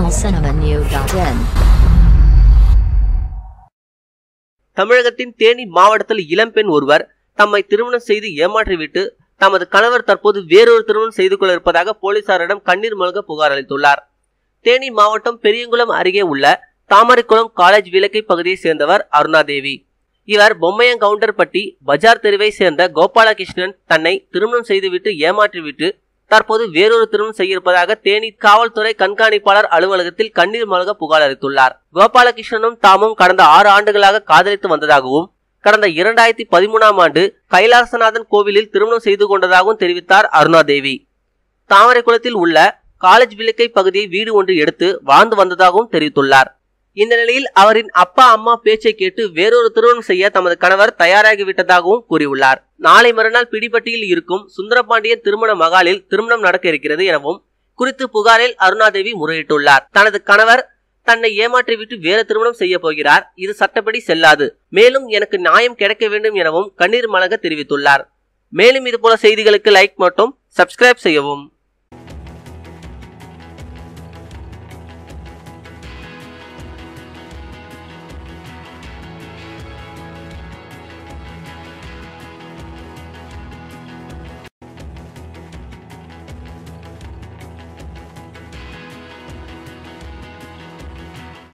tamilcinemanew.in தமிழகத்தின் தேனி மாவட்டத்தில் இளம்பெண் ஒருவர் தம்மை திருமணம் செய்து ஏமாற்றிவிட்டு தமது கணவர் தற்போது வேறொரு திருமணம் செய்து கொள்ள இருப்பதாக போலீசாரிடம் கண்ணீர் மல்க புகார் அளித்துள்ளார் தேனி மாவட்டம் பெரியங்குளம் அருகே உள்ள தாமரைக்குளம் காலேஜ் விளக்கை பகுதியைச் சேர்ந்தவர் அருணாதேவி இவர் பொம்மையங்கவுண்டர்பட்டி பஜார் தெருவை சேர்ந்த கோபாலகிருஷ்ணன் தன்னை திருமணம் செய்துவிட்டு ஏமாற்றிவிட்டு தற்போது வேறொரு திருமணம் செய்ய இருப்பதாக தேனி காவல்துறை கண்காணிப்பாளர் அலுவலகத்தில் கண்ணீர் மல்க புகார் அளித்துள்ளார் கோபாலகிருஷ்ணனும் தாமும் கடந்த ஆறு ஆண்டுகளாக காதலித்து வந்ததாகவும் கடந்த இரண்டாயிரத்தி பதிமூணாம் ஆண்டு கைலாசநாதன் கோவிலில் திருமணம் செய்து கொண்டதாகவும் தெரிவித்தார் அருணாதேவி தாமரைக்குளத்தில் உள்ள காலேஜ் விளக்கை பகுதியை வீடு ஒன்று எடுத்து வாழ்ந்து வந்ததாகவும் தெரிவித்துள்ளார் இந்த நிலையில் அவரின் அப்பா அம்மா பேச்சை கேட்டு வேறொரு திருமணம் செய்ய தமது கணவர் தயாராகிவிட்டதாகவும் கூறியுள்ளார் நாளை மறுநாள் பிடிபட்டியில் இருக்கும் சுந்தரபாண்டியன் திருமண மகாலில் திருமணம் நடக்க இருக்கிறது எனவும் குறித்து புகாரில் அருணாதேவி முறையிட்டுள்ளார் தனது கணவர் தன்னை ஏமாற்றிவிட்டு வேறு திருமணம் செய்ய போகிறார் இது சட்டப்படி செல்லாது மேலும் எனக்கு நியாயம் கிடைக்க வேண்டும் எனவும் கண்ணீர் மலக தெரிவித்துள்ளார் மேலும் இதுபோல செய்திகளுக்கு லைக் மற்றும் சப்ஸ்கிரைப் செய்யவும்